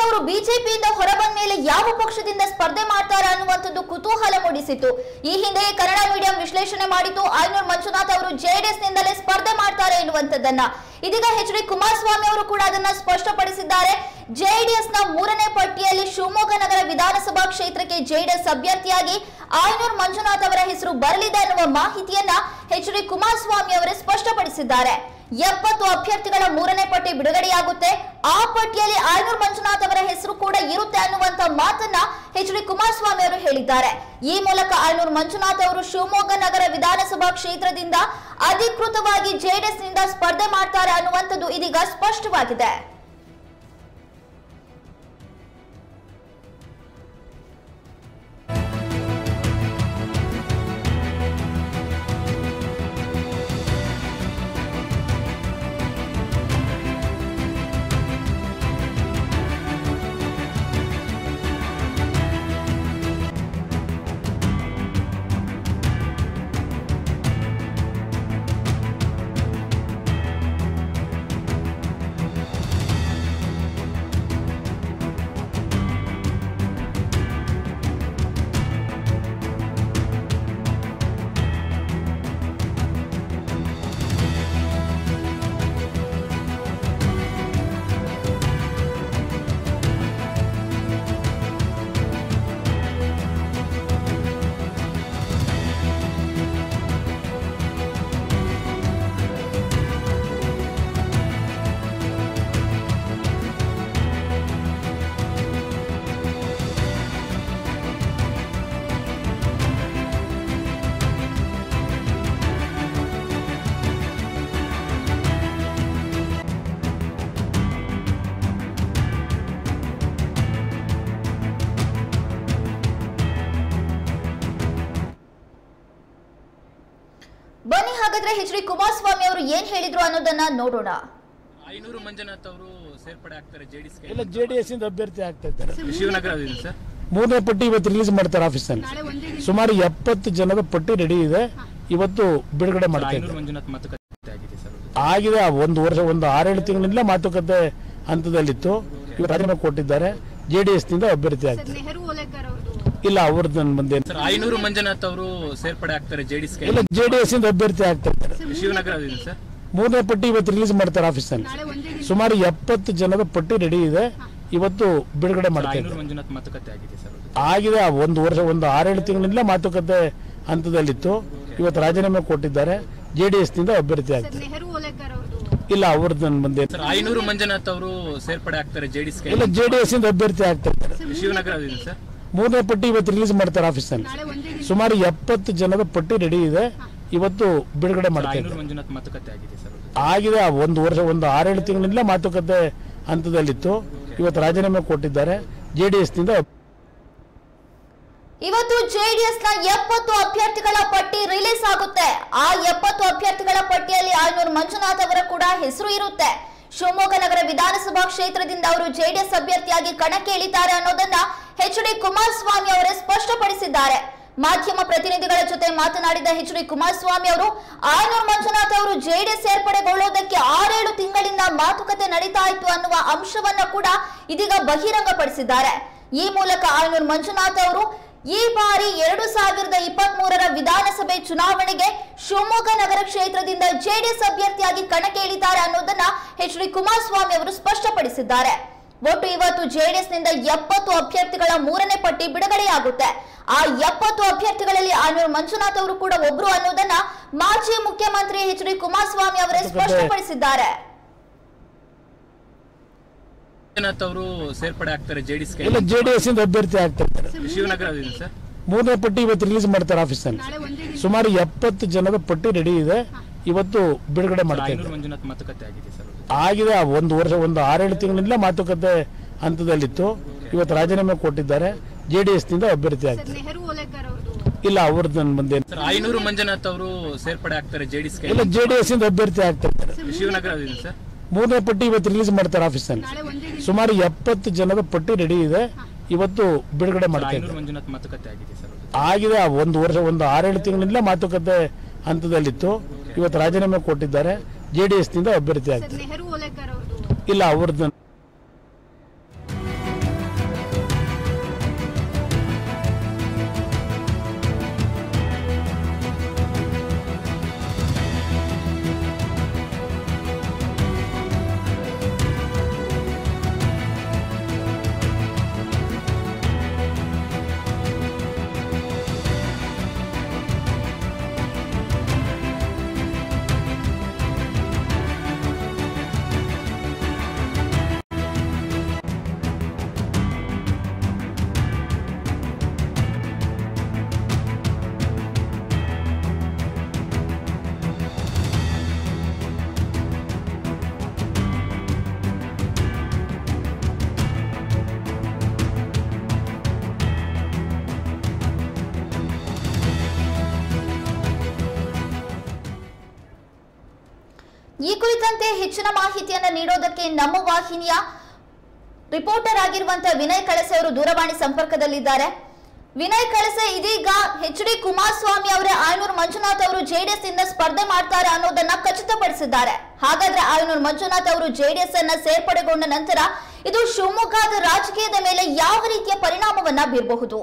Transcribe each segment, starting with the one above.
ಅವರು ಬಿಜೆಪಿಯಿಂದ ಹೊರಬಂದ ಮೇಲೆ ಯಾವ ಪಕ್ಷದಿಂದ ಸ್ಪರ್ಧೆ ಮಾಡ್ತಾರೆ ಅನ್ನುವಂಥದ್ದು ಕುತೂಹಲ ಮೂಡಿಸಿತು ಈ ಹಿಂದೆ ಕನ್ನಡ ಮೀಡಿಯಂ ವಿಶ್ಲೇಷಣೆ ಮಾಡಿತು ಆಯನೂರ್ ಮಂಜುನಾಥ್ ಅವರು ಜೆಡಿಎಸ್ ನಿಂದಲೇ ಸ್ಪರ್ಧೆ ಮಾಡ್ತಾರೆ ಎನ್ನುವಂಥದ್ದನ್ನ ಇದೀಗ ಎಚ್ ಡಿ ಕುಮಾರಸ್ವಾಮಿ ಅವರು ಕೂಡ ಅದನ್ನ ಸ್ಪಷ್ಟಪಡಿಸಿದ್ದಾರೆ ಜೆಡಿಎಸ್ ನ ಮೂರನೇ ಪಟ್ಟಿಯಲ್ಲಿ ಶಿವಮೊಗ್ಗ ನಗರ ವಿಧಾನಸಭಾ ಕ್ಷೇತ್ರಕ್ಕೆ ಜೆಡಿಎಸ್ ಅಭ್ಯರ್ಥಿಯಾಗಿ ಆಯನೂರ್ ಮಂಜುನಾಥ್ ಅವರ ಹೆಸರು ಬರಲಿದೆ ಅನ್ನುವ ಮಾಹಿತಿಯನ್ನ ಎಚ್ ಡಿ ಕುಮಾರಸ್ವಾಮಿ ಅವರೇ ಸ್ಪಷ್ಟಪಡಿಸಿದ್ದಾರೆ ಎಪ್ಪತ್ತು ಅಭ್ಯರ್ಥಿಗಳ ಮೂರನೇ ಪಟ್ಟಿ ಬಿಡುಗಡೆಯಾಗುತ್ತೆ ಆ ಪಟ್ಟಿಯಲ್ಲಿ ಆಯನೂರ್ ಮಂಜುನಾಥ್ ಅವರ ಹೆಸರು ಕೂಡ ಇರುತ್ತೆ ಅನ್ನುವಂತ ಮಾತನ್ನ ಎಚ್ ಡಿ ಕುಮಾರಸ್ವಾಮಿ ಅವರು ಹೇಳಿದ್ದಾರೆ ಈ ಮೂಲಕ ಆಯನೂರ್ ಮಂಜುನಾಥ್ ಅವರು ಶಿವಮೊಗ್ಗ ನಗರ ವಿಧಾನಸಭಾ ಕ್ಷೇತ್ರದಿಂದ ಅಧಿಕೃತವಾಗಿ ಜೆಡಿಎಸ್ ನಿಂದ ಸ್ಪರ್ಧೆ ಮಾಡ್ತಾರೆ ಅನ್ನುವಂಥದ್ದು ಇದೀಗ ಸ್ಪಷ್ಟವಾಗಿದೆ ಬನ್ನಿ ಹಾಗಾದ್ರೆ ಎಚ್ ಡಿ ಕುಮಾರಸ್ವಾಮಿ ಅವರು ಏನ್ ಹೇಳಿದ್ರು ಅನ್ನೋದನ್ನ ನೋಡೋಣ ಐನೂರು ಮಂಜುನಾಥ್ ಅವರು ಸೇರ್ಪಡೆ ಆಗ್ತಾರೆ ಜೆಡಿಎಸ್ ಎಲ್ಲ ಜೆ ಡಿ ಎಸ್ ಇಂದ ಅಭ್ಯರ್ಥಿ ಆಗ್ತಾ ಇದ್ದಾರೆ ಶಿವನಗರದಿಂದ ಸರ್ ಮೂರನೇ ಪಟ್ಟಿ ಇವತ್ತು ರಿಲೀಸ್ ಮಾಡ್ತಾರೆ ಆಫೀಸಲ್ಲಿ ಸುಮಾರು ಎಪ್ಪತ್ತು ಜನದ ಪಟ್ಟಿ ರೆಡಿ ಇದೆ ಇವತ್ತು ಬಿಡುಗಡೆ ಮಾಡ್ತಾ ಐನೂರು ಇದ್ದಾರೆ ಮಂಜುನಾಥ್ ಮಾತುಕತೆ ಆಗಿದೆ ಸರ್ ಅದು. ಆಗಿದೆ ಆ ಒಂದು ವರ್ಷ ಒಂದು ಆರೇಳು ತಿಂಗಳಿಂದಲೇ ಮಾತುಕತೆ ಹಂತದಲ್ಲಿತ್ತು ಇವರು ರಾಜೀನಾಮೆ ಕೊಟ್ಟಿದ್ದಾರೆ ಜೆ ಡಿ ಎಸ್ ನಿಂದ ಅಭ್ಯರ್ಥಿ ಆಗ್ತಾರೆ ನೆಹರು ಓಲೇಕರ್ ಅವರು ಇಲ್ಲ ಅವ್ರದ್ದು ನನ್ನ ಮುಂದೆ ಸರ್ ಐನೂರು ಮಂಜುನಾಥ್ ಅವರು ಸೇರ್ಪಡೆ ಆಗ್ತಾರೆ ಜೆಡಿಎಸ್ ಎಲ್ಲ ಜೆ ಡಿ ಎಸ್ ಇಂದ ಅಭ್ಯರ್ಥಿ ಆಗ್ತಾ ಇದ್ದಾರೆ ಶಿವನಗರದಿಂದ ಸರ್ ಮೂರನೇ ಪಟ್ಟಿ ಇವತ್ತು ರಿಲೀಸ್ ಮಾಡ್ತಾರೆ ಆಫೀಸಲ್ಲಿ ನಾಳೆ ಒಂದೇ ದಿನ ಸುಮಾರು ಎಪ್ಪತ್ತು ಜನದ ಪಟ್ಟಿ ರೆಡಿ ಇದೆ ಇವತ್ತು ಬಿಡುಗಡೆ ಮಾಡ್ತಾ ಐನೂರು ಇದ್ದಾರೆ ಮಂಜುನಾಥ್ ಮಾತುಕತೆ ಆಗಿದೆ ಸರ್ ಅದು. ಆಗಿದೆ ಆ ಒಂದು ವರ್ಷ ಒಂದು ಆರೇಳು ತಿಂಗಳಿಂದಲೇ ಮಾತುಕತೆ ಹಂತದಲ್ಲಿತ್ತು ಇವತ್ತು ರಾಜೀನಾಮೆ ಕೊಟ್ಟಿದ್ದಾರೆ ಜೆ ಡಿ ಎಸ್ ನಿಂದ ಅಭ್ಯರ್ಥಿ ಆಗ್ತಾರೆ ನೆಹರು ಓಲೇಕರ್ ಅವರು ಇಲ್ಲ ಅವ್ರದ್ದು ನನ್ನ ಮುಂದೆ ಸರ್ ಐನೂರು ಮಂಜುನಾಥ್ ಅವರು ಸೇರ್ಪಡೆ ಆಗ್ತಾರೆ ಜೆಡಿಎಸ್ ಎಲ್ಲ ಜೆ ಡಿ ಎಸ್ ಇಂದ ಅಭ್ಯರ್ಥಿ ಆಗ್ತಾ ಇದ್ದಾರೆ ಶಿವನಗರದಿಂದ ಸರ್ ಮೂರನೇ ಪಟ್ಟಿ ಇವತ್ತು ರಿಲೀಸ್ ಮಾಡ್ತಾರೆ ಆಫೀಸಲ್ಲಿ ನಾಳೆ ಒಂದೇ ದಿನ ಸುಮಾರು ಎಪ್ಪತ್ತು ಜನದ ಪಟ್ಟಿ ರೆಡಿ ಇದೆ ಇವತ್ತು ಬಿಡುಗಡೆ ಮಾಡ್ತಾ ಐನೂರು ಇದ್ದಾರೆ ಮಂಜುನಾಥ್ ಮಾತುಕತೆ ಆಗಿದೆ ಸರ್ ಅದು. ಆಗಿದೆ ಆ ಒಂದು ವರ್ಷ ಒಂದು ಆರೇಳು ತಿಂಗಳಿಂದಲೇ ಮಾತುಕತೆ ಹಂತದಲ್ಲಿತ್ತು ಇವತ್ತು ರಾಜೀನಾಮೆ ಕೊಟ್ಟಿದ್ದಾರೆ ಜೆ ಡಿ ಎಸ್ ನಿಂದ ಇವತ್ತು ಜೆಡಿಎಸ್ ನ ಎಪ್ಪತ್ತು ಅಭ್ಯರ್ಥಿಗಳ ಪಟ್ಟಿ ರಿಲೀಸ್ ಆಗುತ್ತೆ ಆ ಎಪ್ಪತ್ತು ಅಭ್ಯರ್ಥಿಗಳ ಪಟ್ಟಿಯಲ್ಲಿ ಆಯನೂರು ಮಂಜುನಾಥ್ ಅವರ ಕೂಡ ಹೆಸರು ಇರುತ್ತೆ ಶಿವಮೊಗ್ಗ ನಗರ ವಿಧಾನಸಭಾ ಕ್ಷೇತ್ರದಿಂದ ಅವರು ಜೆಡಿಎಸ್ ಅಭ್ಯರ್ಥಿಯಾಗಿ ಕಣಕ್ಕೆ ಇಳಿತಾರೆ ಅನ್ನೋದನ್ನ ಎಚ್ ಡಿ ಕುಮಾರಸ್ವಾಮಿ ಅವರೇ ಸ್ಪಷ್ಟಪಡಿಸಿದ್ದಾರೆ ಮಾಧ್ಯಮ ಪ್ರತಿನಿಧಿಗಳ ಜೊತೆ ಮಾತನಾಡಿದ ಎಚ್ ಡಿ ಕುಮಾರಸ್ವಾಮಿ ಅವರು ಆಯನೂರು ಮಂಜುನಾಥ್ ಅವರು ಜೆಡಿಎಸ್ ಸೇರ್ಪಡೆಗೊಳ್ಳೋದಕ್ಕೆ ಆರೇಳು ತಿಂಗಳಿಂದ ಮಾತುಕತೆ ನಡೀತಾ ಇತ್ತು ಅನ್ನುವ ಅಂಶವನ್ನ ಕೂಡ ಇದೀಗ ಬಹಿರಂಗಪಡಿಸಿದ್ದಾರೆ ಈ ಮೂಲಕ ಆಯನೂರು ಮಂಜುನಾಥ್ ಅವರು ಈ ಬಾರಿ ಎರಡು ಸಾವಿರದ ಇಪ್ಪತ್ತ್ ಮೂರರ ವಿಧಾನಸಭೆ ಚುನಾವಣೆಗೆ ಶಿವಮೊಗ್ಗ ನಗರ ಕ್ಷೇತ್ರದಿಂದ ಜೆಡಿಎಸ್ ಅಭ್ಯರ್ಥಿಯಾಗಿ ಕಣಕ್ಕೆ ಇಳಿತಾರೆ ಅನ್ನೋದನ್ನ ಎಚ್ ಡಿ ಕುಮಾರಸ್ವಾಮಿ ಅವರು ಸ್ಪಷ್ಟಪಡಿಸಿದ್ದಾರೆ ಒಟ್ಟು ಇವತ್ತು ಜೆಡಿಎಸ್ ನಿಂದ ಎಪ್ಪತ್ತು ಅಭ್ಯರ್ಥಿಗಳ ಮೂರನೇ ಪಟ್ಟಿ ಬಿಡುಗಡೆಯಾಗುತ್ತೆ ಆ ಎಪ್ಪತ್ತು ಅಭ್ಯರ್ಥಿಗಳಲ್ಲಿ ಆನೂರು ಮಂಜುನಾಥ್ ಅವರು ಕೂಡ ಒಬ್ರು ಅನ್ನೋದನ್ನ ಮಾಜಿ ಮುಖ್ಯಮಂತ್ರಿ ಎಚ್ ಡಿ ಕುಮಾರಸ್ವಾಮಿ ಅವರೇ ಸ್ಪಷ್ಟಪಡಿಸಿದ್ದಾರೆ ಮಂಜುನಾಥ್ ಅವರು ಸೇರ್ಪಡೆ ಆಗ್ತಾರೆ ಜೆಡಿಎಸ್ ಎಲ್ಲ ಜೆ ಡಿ ಎಸ್ ಇಂದ ಅಭ್ಯರ್ಥಿ ಆಗ್ತಾ ಇದ್ದಾರೆ ಶಿವನಗರದಿಂದ ಸರ್ ಮೂರನೇ ಪಟ್ಟಿ ಇವತ್ತು ರಿಲೀಸ್ ಮಾಡ್ತಾರೆ ಆಫೀಸಲ್ಲಿ ನಾಳೆ ಒಂದೇ ದಿನ ಸುಮಾರು ಎಪ್ಪತ್ತು ಜನದ ಪಟ್ಟಿ ರೆಡಿ ಇದೆ ಇವತ್ತು ಬಿಡುಗಡೆ ಮಾಡ್ತಾ ಐನೂರು ಇದ್ದಾರೆ ಮಂಜುನಾಥ್ ಮಾತುಕತೆ ಆಗಿದೆ ಸರ್ ಅದು. ಆಗಿದೆ ಆ ಒಂದು ವರ್ಷ ಒಂದು ಆರೇಳು ತಿಂಗಳಿಂದಲೇ ಮಾತುಕತೆ ಹಂತದಲ್ಲಿತ್ತು ಇವತ್ತು ರಾಜೀನಾಮೆ ಕೊಟ್ಟಿದ್ದಾರೆ ಜೆ ಡಿ ಎಸ್ ನಿಂದ ಅಭ್ಯರ್ಥಿ ಆಗ್ತಾರೆ ನೆಹರು ಓಲೇಕರ್ ಅವರು ಇಲ್ಲ ಅವ್ರದ್ದು ನನ್ನ ಮುಂದೆ ಸರ್ ಐನೂರು ಮಂಜುನಾಥ್ ಅವರು ಸೇರ್ಪಡೆ ಆಗ್ತಾರೆ ಜೆಡಿಎಸ್ ಎಲ್ಲ ಜೆ ಡಿ ಎಸ್ ಇಂದ ಅಭ್ಯರ್ಥಿ ಆಗ್ತಾ ಇದ್ದಾರೆ ಶಿವನಗರದಿಂದ ಸರ್ ಮೂರನೇ ಪಟ್ಟಿ ಇವತ್ತು ರಿಲೀಸ್ ಮಾಡ್ತಾರೆ ಆಫೀಸಲ್ಲಿ ನಾಳೆ ಒಂದೇ ದಿನ ಸುಮಾರು ಎಪ್ಪತ್ತು ಜನದ ಪಟ್ಟಿ ರೆಡಿ ಇದೆ ಇವತ್ತು ಬಿಡುಗಡೆ ಮಾಡ್ತಾ ಐನೂರು ಇದ್ದಾರೆ ಮಂಜುನಾಥ್ ಮಾತುಕತೆ ಆಗಿದೆ ಸರ್ ಅದು. ಆಗಿದೆ ಆ ಒಂದು ವರ್ಷ ಒಂದು ಆರೇಳು ತಿಂಗಳಿಂದಲೇ ಮಾತುಕತೆ ಹಂತದಲ್ಲಿತ್ತು ಇವತ್ತು ರಾಜೀನಾಮೆ ಕೊಟ್ಟಿದ್ದಾರೆ ಜೆ ಡಿ ಎಸ್ ನಿಂದ ಅಭ್ಯರ್ಥಿ ಆಗ್ತಾರೆ ನೆಹರು ಓಲೇಕರ್ ಅವರು ಇಲ್ಲ ಅವ್ರದ್ದು ಈ ಕುರಿತಂತೆ ಹೆಚ್ಚಿನ ಮಾಹಿತಿಯನ್ನ ನೀಡೋದಕ್ಕೆ ನಮ್ಮ ವಾಹಿನಿಯ ರಿಪೋರ್ಟರ್ ಆಗಿರುವಂತಹ ವಿನಯ್ ಕಳಸೆ ಅವರು ದೂರವಾಣಿ ಸಂಪರ್ಕದಲ್ಲಿದ್ದಾರೆ ವಿನಯ್ ಕಳಸೆ ಇದೀಗ ಎಚ್ ಡಿ ಕುಮಾರಸ್ವಾಮಿ ಅವರೇ ಆಯನೂರು ಮಂಜುನಾಥ್ ಅವರು ಜೆಡಿಎಸ್ ಇಂದ ಸ್ಪರ್ಧೆ ಮಾಡ್ತಾರೆ ಅನ್ನೋದನ್ನ ಖಚಿತಪಡಿಸಿದ್ದಾರೆ ಹಾಗಾದ್ರೆ ಆಯನೂರು ಮಂಜುನಾಥ್ ಅವರು ಜೆಡಿಎಸ್ ಅನ್ನ ಸೇರ್ಪಡೆಗೊಂಡ ನಂತರ ಇದು ಶಿವಮೊಗ್ಗದ ರಾಜಕೀಯದ ಮೇಲೆ ಯಾವ ರೀತಿಯ ಪರಿಣಾಮವನ್ನ ಬೀರಬಹುದು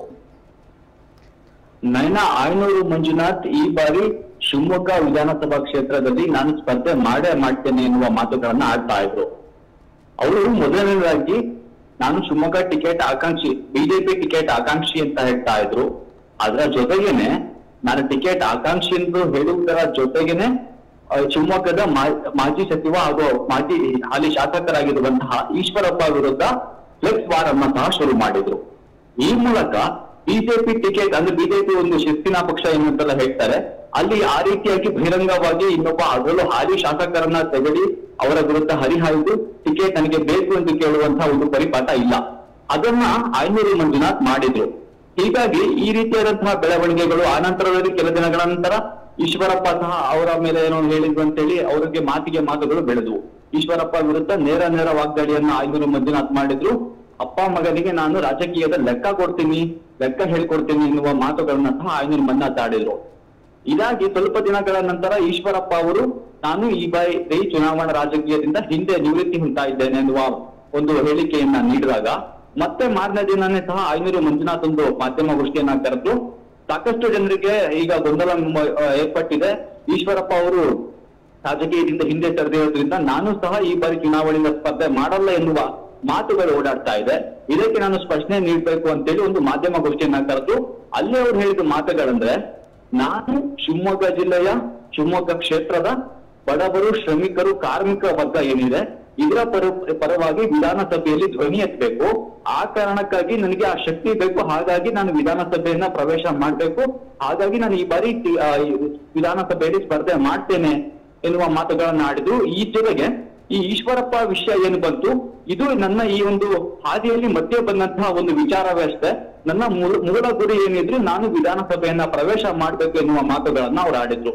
ನಯನ ಆಯನೂರು ಮಂಜುನಾಥ್ ಈ ಬಾರಿ ಶಿವಮೊಗ್ಗ ವಿಧಾನಸಭಾ ಕ್ಷೇತ್ರದಲ್ಲಿ ನಾನು ಸ್ಪರ್ಧೆ ಮಾಡೇ ಮಾಡ್ತೇನೆ ಎನ್ನುವ ಮಾತುಗಳನ್ನ ಆಡ್ತಾ ಇದ್ರು ಅವರು ಮೊದಲನೇದಾಗಿ ನಾನು ಶಿವಮೊಗ್ಗ ಟಿಕೆಟ್ ಆಕಾಂಕ್ಷಿ ಬಿಜೆಪಿ ಟಿಕೆಟ್ ಆಕಾಂಕ್ಷಿ ಅಂತ ಹೇಳ್ತಾ ಇದ್ರು ಅದರ ಜೊತೆಗೇನೆ ನಾನು ಟಿಕೆಟ್ ಆಕಾಂಕ್ಷಿ ಎಂದು ಹೇಳುವುದರ ಜೊತೆಗೇನೆ ಆ, ಶಿವಮೊಗ್ಗದ ಮಾ- ಮಾಜಿ ಸಚಿವ ಹಾಗೂ ಮಾಜಿ ಹಾಲಿ ಶಾಸಕರಾಗಿರುವಂತಹ ಈಶ್ವರಪ್ಪ ವಿರುದ್ಧ ಫ್ಲೆಕ್ಸ್ ವಾರ್ ಅನ್ನ ಸಹ ಶುರು ಮಾಡಿದ್ರು ಈ ಮೂಲಕ ಬಿಜೆಪಿ ಟಿಕೆಟ್ ಅಂದ್ರೆ ಬಿಜೆಪಿ ಒಂದು ಶಿಸ್ತಿನ ಪಕ್ಷ ಎನ್ನುವಂತೆಲ್ಲ ಹೇಳ್ತಾರೆ ಅಲ್ಲಿ ಆ ರೀತಿಯಾಗಿ ಬಹಿರಂಗವಾಗಿ ಇನ್ನೊಬ್ಬ ಅದರಲ್ಲೂ ಹಾಲಿ ಶಾಸಕರನ್ನ ತೆಗಡಿ ಅವರ ವಿರುದ್ಧ ಹರಿಹಾಯ್ದು ಟಿಕೆಟ್ ನನಗೆ ಬೇಕು ಎಂದು ಕೇಳುವಂತಹ ಒಂದು ಪರಿಪಾಠ ಇಲ್ಲ ಅದನ್ನ ಐನೂರು ಮಂಜುನಾಥ್ ಮಾಡಿದ್ರು ಹೀಗಾಗಿ ಈ ರೀತಿಯಾದಂತಹ ಬೆಳವಣಿಗೆಗಳು ಆನಂತರದಲ್ಲಿ ಕೆಲ ದಿನಗಳ ನಂತರ ಈಶ್ವರಪ್ಪ ಸಹ ಅವರ ಮೇಲೆ ಏನೋ ಹೇಳಿದ್ರು ಅಂತೇಳಿ ಅವರಿಗೆ ಮಾತಿಗೆ ಮಾತುಗಳು ಬೆಳೆದವು ಈಶ್ವರಪ್ಪ ವಿರುದ್ಧ ನೇರ ನೇರ ವಾಗ್ದಾಳಿಯನ್ನ ಐನೂರು ಮಂಜುನಾಥ್ ಮಾಡಿದ್ರು ಅಪ್ಪ ಮಗನಿಗೆ ನಾನು ರಾಜಕೀಯದ ಲೆಕ್ಕ ಕೊಡ್ತೀನಿ ಲೆಕ್ಕ ಹೇಳ್ಕೊಡ್ತೀನಿ ಎನ್ನುವ ಮಾತುಗಳನ್ನ ಸಹ ಐನೂರು ಮಂಜುನಾಥ್ ಆಡಿದ್ರು ಇದಾಗಿ ಸ್ವಲ್ಪ ದಿನಗಳ ನಂತರ ಈಶ್ವರಪ್ಪ ಅವರು ನಾನು ಈ ಬಾರಿ ಚುನಾವಣಾ ರಾಜಕೀಯದಿಂದ ಹಿಂದೆ ನಿವೃತ್ತಿ ಹೊಂದ್ತಾ ಇದ್ದೇನೆ ಎನ್ನುವ ಒಂದು ಹೇಳಿಕೆಯನ್ನ ನೀಡಿದಾಗ ಮತ್ತೆ ಮಾರನೇ ದಿನನೇ ಸಹ ಐನೂರು ಮಂಜುನಾಥ್ ಒಂದು ಮಾಧ್ಯಮಗೋಷ್ಠಿಯನ್ನ ಕರೆದು ಸಾಕಷ್ಟು ಜನರಿಗೆ ಈಗ ಗೊಂದಲ ಮ- ಆ, ಏರ್ಪಟ್ಟಿದೆ ಈಶ್ವರಪ್ಪ ಅವರು ರಾಜಕೀಯದಿಂದ ಹಿಂದೆ ಸರಿದಿರೋದ್ರಿಂದ ನಾನು ಸಹ ಈ ಬಾರಿ ಚುನಾವಣೆಯಿಂದ ಸ್ಪರ್ಧೆ ಮಾಡಲ್ಲ ಎನ್ನುವ ಮಾತುಗಳು ಓಡಾಡ್ತಾ ಇದೆ ಇದಕ್ಕೆ ನಾನು ಸ್ಪಷ್ಟನೆ ನೀಡಬೇಕು ಅಂತೇಳಿ ಒಂದು ಮಾಧ್ಯಮಗೋಷ್ಠಿಯನ್ನ ಕರೆದು ಅಲ್ಲಿ ಅವ್ರು ಹೇಳಿದ ಮಾತುಗಳಂದ್ರೆ ನಾನು ಶಿವಮೊಗ್ಗ ಜಿಲ್ಲೆಯ ಶಿವಮೊಗ್ಗ ಕ್ಷೇತ್ರದ ಬಡವರು ಶ್ರಮಿಕರು ಕಾರ್ಮಿಕ ವರ್ಗ ಏನಿದೆ ಇದರ ಪರ ಪರವಾಗಿ ವಿಧಾನಸಭೆಯಲ್ಲಿ ಧ್ವನಿ ಎತ್ತಬೇಕು ಆ ಕಾರಣಕ್ಕಾಗಿ ನನಗೆ ಆ ಶಕ್ತಿ ಬೇಕು ಹಾಗಾಗಿ ನಾನು ವಿಧಾನಸಭೆಯನ್ನ ಪ್ರವೇಶ ಮಾಡ್ಬೇಕು ಹಾಗಾಗಿ ನಾನು ಈ ಬಾರಿ ಟಿ- ಆ, ಈ ವಿಧಾನಸಭೆಯಲ್ಲಿ ಸ್ಪರ್ಧೆ ಮಾಡ್ತೇನೆ ಎನ್ನುವ ಮಾತುಗಳನ್ನ ಆಡಿದ್ರು ಈ ಜೊತೆಗೆ ಈ ಈಶ್ವರಪ್ಪ ವಿಷಯ ಏನು ಬಂತು ಇದು ನನ್ನ ಈ ಒಂದು ಹಾದಿಯಲ್ಲಿ ಮಧ್ಯೆ ಬಂದಂತಹ ಒಂದು ವಿಚಾರವೇ ಅಷ್ಟೇ ನನ್ನ ಮೂಲ ಮೂಲ ಗುರಿ ಏನಿದ್ರು ನಾನು ವಿಧಾನಸಭೆಯನ್ನ ಪ್ರವೇಶ ಮಾಡ್ಬೇಕು ಎನ್ನುವ ಮಾತುಗಳನ್ನ ಅವ್ರು ಆಡಿದ್ರು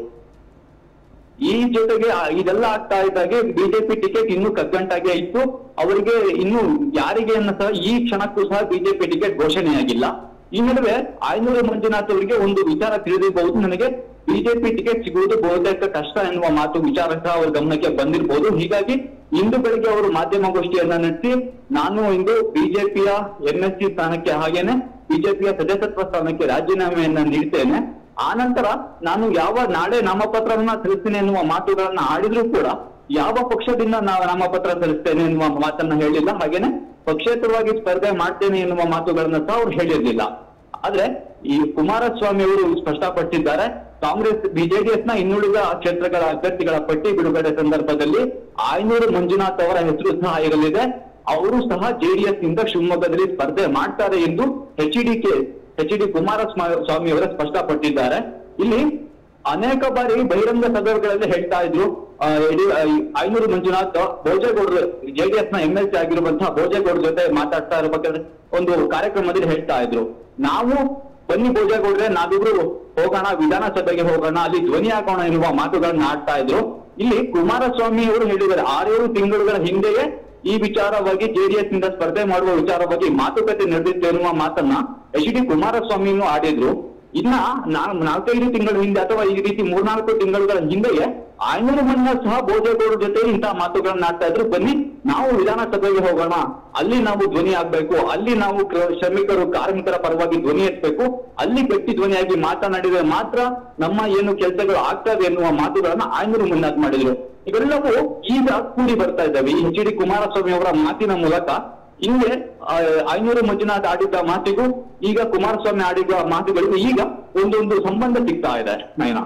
ಈ ಜೊತೆಗೆ ಆ- ಇದೆಲ್ಲ ಆಗ್ತಾ ಇದ್ದಾಗೆ ಬಿಜೆಪಿ ಟಿಕೆಟ್ ಇನ್ನೂ ಕಗ್ಗಂಟಾಗೆ ಇತ್ತು ಅವರಿಗೆ ಇನ್ನು ಯಾರಿಗೆ ಅನ್ನ ಸಹ ಈ ಕ್ಷಣಕ್ಕೂ ಸಹ ಬಿಜೆಪಿ ಟಿಕೆಟ್ ಘೋಷಣೆಯಾಗಿಲ್ಲ ಈ ನಡುವೆ ಆಯನೂರು ಮಂಜುನಾಥ್ ಅವರಿಗೆ ಒಂದು ವಿಚಾರ ತಿಳಿದಿರಬಹುದು ನನಗೆ ಬಿಜೆಪಿ ಟಿಕೆಟ್ ಸಿಗುವುದು ಬಹುತೇಕ ಕಷ್ಟ ಎನ್ನುವ ಮಾತು ವಿಚಾರ ಸಹ ಅವರ ಗಮನಕ್ಕೆ ಬಂದಿರಬಹುದು ಹೀಗಾಗಿ ಇಂದು ಬೆಳಿಗ್ಗೆ ಅವರು ಮಾಧ್ಯಮಗೋಷ್ಠಿಯನ್ನ ನಡೆಸಿ ನಾನು ಇಂದು ಬಿಜೆಪಿಯ ಎಂಎಸ್ಸಿ ಸ್ಥಾನಕ್ಕೆ ಹಾಗೇನೆ ಬಿಜೆಪಿಯ ಸದಸ್ಯತ್ವ ಸ್ಥಾನಕ್ಕೆ ರಾಜೀನಾಮೆಯನ್ನ ನೀಡ್ತೇನೆ ಆ ನಂತರ ನಾನು ಯಾವ ನಾಳೆ ನಾಮಪತ್ರವನ್ನ ಸಲ್ಲಿಸ್ತೇನೆ ಎನ್ನುವ ಮಾತುಗಳನ್ನ ಆಡಿದ್ರು ಕೂಡ ಯಾವ ಪಕ್ಷದಿಂದ ನಾವು ನಾಮಪತ್ರ ಸಲ್ಲಿಸ್ತೇನೆ ಎನ್ನುವ ಮಾತನ್ನ ಹೇಳಿಲ್ಲ ಹಾಗೇನೆ ಪಕ್ಷೇತರವಾಗಿ ಸ್ಪರ್ಧೆ ಮಾಡ್ತೇನೆ ಎನ್ನುವ ಮಾತುಗಳನ್ನ ಸಹ ಅವ್ರು ಹೇಳಿರ್ಲಿಲ್ಲ ಆದ್ರೆ ಈ ಕುಮಾರಸ್ವಾಮಿ ಅವರು ಸ್ಪಷ್ಟಪಟ್ಟಿದ್ದಾರೆ ಕಾಂಗ್ರೆಸ್ ಬಿಜೆಡಿಎಸ್ ನ ಇನ್ನುಳಿದ ಕ್ಷೇತ್ರಗಳ ಅಭ್ಯರ್ಥಿಗಳ ಪಟ್ಟಿ ಬಿಡುಗಡೆ ಸಂದರ್ಭದಲ್ಲಿ ಆಯ್ನೂರು ಮಂಜುನಾಥ್ ಅವರ ಹೆಸರು ಸಹ ಇರಲಿದೆ ಅವರು ಸಹ ಜೆಡಿಎಸ್ ನಿಂದ ಶಿವಮೊಗ್ಗದಲ್ಲಿ ಸ್ಪರ್ಧೆ ಮಾಡ್ತಾರೆ ಎಂದು H D K H D Kumaraswamy Swamy ಅವರ ಸ್ಪಷ್ಟಪಟ್ಟಿದ್ದಾರೆ ಇಲ್ಲಿ ಅನೇಕ ಬಾರಿ ಬಹಿರಂಗ ಸಭೆಗಳಲ್ಲಿ ಹೇಳ್ತಾ ಇದ್ರು ಆ, ಯಡಿ- ಆ, ಈ ಐನೂರು ಮಂಜುನಾಥ್ ಭೋಜೇಗೌಡರು ಜೆಡಿಎಸ್ ನ ಎಂ ಎಲ್ ಸಿ ಆಗಿರುವಂತಹ ಭೋಜೇಗೌಡರ ಜೊತೆ ಮಾತಾಡ್ತಾ ಇರಬೇಕಾದ್ರೆ ಒಂದು ಕಾರ್ಯಕ್ರಮದಲ್ಲಿ ಹೇಳ್ತಾ ಇದ್ರು ನಾವು ಬನ್ನಿ ಭೋಜೇಗೌಡ್ರೆ ನಾವಿಬ್ರು ಹೋಗೋಣ ವಿಧಾನಸಭೆಗೆ ಹೋಗೋಣ ಅಲ್ಲಿ ಧ್ವನಿ ಹಾಕೋಣ ಎನ್ನುವ ಮಾತುಗಳನ್ನ ಆಡ್ತಾ ಇದ್ರು ಇಲ್ಲಿ ಕುಮಾರಸ್ವಾಮಿ ಅವರು ಹೇಳಿದ್ದಾರೆ ಆರೇಳು ತಿಂಗಳುಗಳ ಹಿಂದೆಯೇ ಈ ವಿಚಾರವಾಗಿ ಜೆಡಿಎಸ್ ನಿಂದ ಸ್ಪರ್ಧೆ ಮಾಡುವ ವಿಚಾರವಾಗಿ ಮಾತುಕತೆ ನಡೆದಿತ್ತು ಎನ್ನುವ ಮಾತನ್ನ ಎಚ್ ಡಿ ಕುಮಾರಸ್ವಾಮಿನೂ ಆಡಿದ್ರು ಇನ್ನ ನಾ- ನಾಲ್ಕೈದು ತಿಂಗಳ ಹಿಂದೆ ಅಥವಾ ಈ ರೀತಿ ಮೂರ್ನಾಲ್ಕು ತಿಂಗಳುಗಳ ಹಿಂದೆಯೇ ಆಯ್ನೂರು ಮನ್ನ ಸಹ ಭೋಜೇಗೌಡರ ಜೊತೆ ಇಂತಹ ಮಾತುಗಳನ್ನ ಆಡ್ತಾ ಇದ್ರು ಬನ್ನಿ ನಾವು ವಿಧಾನಸಭೆಗೆ ಹೋಗೋಣ ಅಲ್ಲಿ ನಾವು ಧ್ವನಿ ಆಗ್ಬೇಕು ಅಲ್ಲಿ ನಾವು ಕ್ರ- ಶ್ರಮಿಕರು ಕಾರ್ಮಿಕರ ಪರವಾಗಿ ಧ್ವನಿ ಎತ್ತಬೇಕು ಅಲ್ಲಿ ಗಟ್ಟಿ ಧ್ವನಿಯಾಗಿ ಮಾತನಾಡಿದ್ರೆ ಮಾತ್ರ ನಮ್ಮ ಏನು ಕೆಲಸಗಳು ಆಗ್ತವೆ ಎನ್ನುವ ಮಾತುಗಳನ್ನ ಆಯ್ನೂರು ಮುನ್ನಾದ್ ಮಾಡಿದ್ರು ಇವೆಲ್ಲವೂ ಈಗ ಕೂಡಿ ಬರ್ತಾ ಇದ್ದಾವೆ ಈ ಎಚ್ ಡಿ ಕುಮಾರಸ್ವಾಮಿ ಅವರ ಮಾತಿನ ಮೂಲಕ ಹಿಂದೆ ಆ, ಐನೂರು ಮಂಜುನಾಥ್ ಆಡಿದ್ದ ಮಾತಿಗೂ ಈಗ ಕುಮಾರಸ್ವಾಮಿ ಆಡಿದ ಮಾತುಗಳಿಗೂ ಈಗ ಒಂದೊಂದು ಸಂಬಂಧ ಸಿಗ್ತಾ ಇದೆ ನಯನ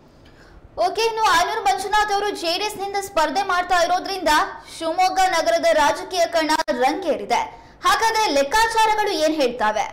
ಓಕೆ ಇನ್ನು ಆನೂರು ಮಂಜುನಾಥ್ ಅವರು ಜೆಡಿಎಸ್ ನಿಂದ ಸ್ಪರ್ಧೆ ಮಾಡ್ತಾ ಇರೋದ್ರಿಂದ ಶಿವಮೊಗ್ಗ ನಗರದ ರಾಜಕೀಯ ಕಣ ರಂಗೇರಿದೆ ಹಾಗಾದ್ರೆ ಲೆಕ್ಕಾಚಾರಗಳು ಏನ್ ಹೇಳ್ತಾವೆ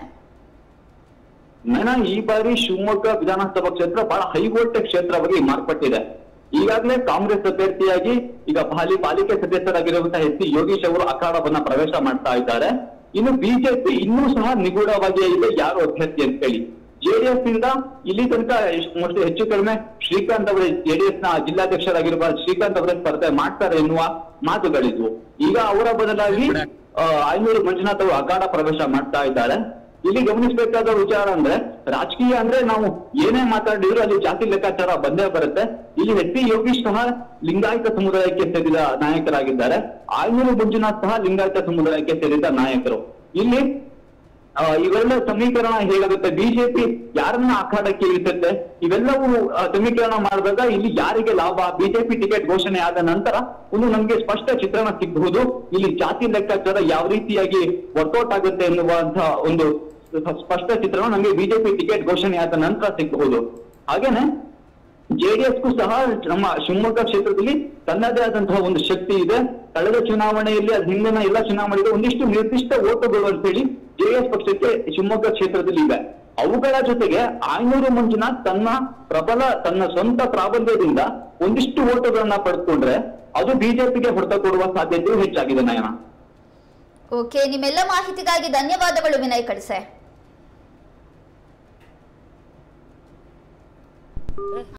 ನಯನ ಈ ಬಾರಿ ಶಿವಮೊಗ್ಗ ವಿಧಾನಸಭಾ ಕ್ಷೇತ್ರ ಬಹಳ ಹೈ ವೋಲ್ಟೇಜ್ ಕ್ಷೇತ್ರವಾಗಿ ಮಾರ್ಪಟ್ಟಿದೆ ಈಗಾಗಲೇ ಕಾಂಗ್ರೆಸ್ ಅಭ್ಯರ್ಥಿಯಾಗಿ ಈಗ ಹಾಲಿ ಪಾಲಿಕೆ ಸದಸ್ಯರಾಗಿರುವಂತಹ ಎಸ್ ಸಿ ಯೋಗೀಶ್ ಅವರು ಅಖಾಡವನ್ನ ಪ್ರವೇಶ ಮಾಡ್ತಾ ಇದ್ದಾರೆ ಇನ್ನು ಬಿಜೆಪಿ ಇನ್ನೂ ಸಹ ನಿಗೂಢವಾಗಿಯೇ ಇದೆ ಯಾರು ಅಭ್ಯರ್ಥಿ ಅಂತ ಹೇಳಿ ಜೆಡಿಎಸ್ ನಿಂದ ಇಲ್ಲಿ ತನಕ ಎಷ್ಟ್- most ಹೆಚ್ಚು ಕಡಿಮೆ ಶ್ರೀಕಾಂತ್ ಅವರೇ ಜೆಡಿಎಸ್ ನ ಜಿಲ್ಲಾಧ್ಯಕ್ಷರಾಗಿರುವ ಶ್ರೀಕಾಂತ್ ಅವರೇ ಸ್ಪರ್ಧೆ ಮಾಡ್ತಾರೆ ಎನ್ನುವ ಮಾತುಗಳಿದ್ವು ಈಗ ಅವರ ಬದಲಾಗಿ ಆ, ಐನೂರು ಮಂಜುನಾಥ್ ಅವರು ಅಖಾಡ ಪ್ರವೇಶ ಮಾಡ್ತಾ ಇದ್ದಾರೆ ಇಲ್ಲಿ ಗಮನಿಸಬೇಕಾದ ವಿಚಾರ ಅಂದ್ರೆ ರಾಜಕೀಯ ಅಂದ್ರೆ ನಾವು ಏನೇ ಮಾತಾಡಿದ್ರು ಅಲ್ಲಿ ಜಾತಿ ಲೆಕ್ಕಾಚಾರ ಬಂದೇ ಬರುತ್ತೆ ಇಲ್ಲಿ ಎಚ್ ಪಿ ಯೋಗೀಶ್ ಸಹ ಲಿಂಗಾಯತ ಸಮುದಾಯಕ್ಕೆ ಸೇರಿದ ನಾಯಕರಾಗಿದ್ದಾರೆ ಆಯ್ನೂರು ಮಂಜುನಾಥ್ ಸಹ ಲಿಂಗಾಯತ ಸಮುದಾಯಕ್ಕೆ ಸೇರಿದ ನಾಯಕರು ಇಲ್ಲಿ ಆ, ಇವೆಲ್ಲ ಸಮೀಕರಣ ಹೇಗಾಗುತ್ತೆ ಬಿಜೆಪಿ ಯಾರನ್ನ ಅಖಾಡಕ್ಕೆ ಇಳಿಸುತ್ತೆ ಇವೆಲ್ಲವೂ ಆ, ಸಮೀಕರಣ ಮಾಡಿದಾಗ ಇಲ್ಲಿ ಯಾರಿಗೆ ಲಾಭ ಬಿಜೆಪಿ ಟಿಕೆಟ್ ಘೋಷಣೆ ಆದ ನಂತರ ಒಂದು ನಮ್ಗೆ ಸ್ಪಷ್ಟ ಚಿತ್ರಣ ಸಿಗಬಹುದು ಇಲ್ಲಿ ಜಾತಿ ಲೆಕ್ಕಾಚಾರ ಯಾವ ರೀತಿಯಾಗಿ ವರ್ಕೌಟ್ ಆಗುತ್ತೆ ಎನ್ನುವಂತಹ ಒಂದು ಸ್ಪಷ್ಟ ಚಿತ್ರಣ ನಮಗೆ ಬಿಜೆಪಿ ಟಿಕೆಟ್ ಘೋಷಣೆ ಆದ ನಂತರ ಸಿಗಬಹುದು ಹಾಗೇನೆ ಜೆಡಿಎಸ್ಗೂ ಸಹ ನಮ್ಮ ಶಿವಮೊಗ್ಗ ಕ್ಷೇತ್ರದಲ್ಲಿ ತನ್ನದೇ ಆದಂತಹ ಒಂದು ಶಕ್ತಿ ಇದೆ ಕಳೆದ ಚುನಾವಣೆಯಲ್ಲಿ ಅದ್ ಹಿಂದಿನ ಎಲ್ಲ ಚುನಾವಣೆಗೆ ಒಂದಿಷ್ಟು ನಿರ್ದಿಷ್ಟ ಓಟುಗಳು ಅಂತ ಹೇಳಿ ಜೆಡಿಎಸ್ ಪಕ್ಷಕ್ಕೆ ಶಿವಮೊಗ್ಗ ಕ್ಷೇತ್ರದಲ್ಲಿ ಇವೆ ಅವುಗಳ ಜೊತೆಗೆ ಆಯ್ನೂರು ಮಂಜುನಾಥ್ ತನ್ನ ಪ್ರಬಲ ತನ್ನ ಸ್ವಂತ ಪ್ರಾಬಲ್ಯದಿಂದ ಒಂದಿಷ್ಟು ಓಟುಗಳನ್ನ ಪಡೆದುಕೊಂಡ್ರೆ ಅದು ಬಿಜೆಪಿಗೆ ಹೊಡೆತ ಕೊಡುವ ಸಾಧ್ಯತೆಯು ಹೆಚ್ಚಾಗಿದೆ ನಯನ ಓಕೆ ನಿಮ್ಮೆಲ್ಲ ಮಾಹಿತಿಗಾಗಿ ಧನ್ಯವಾದಗಳು ವಿನಯ್ ಕಳಸೆ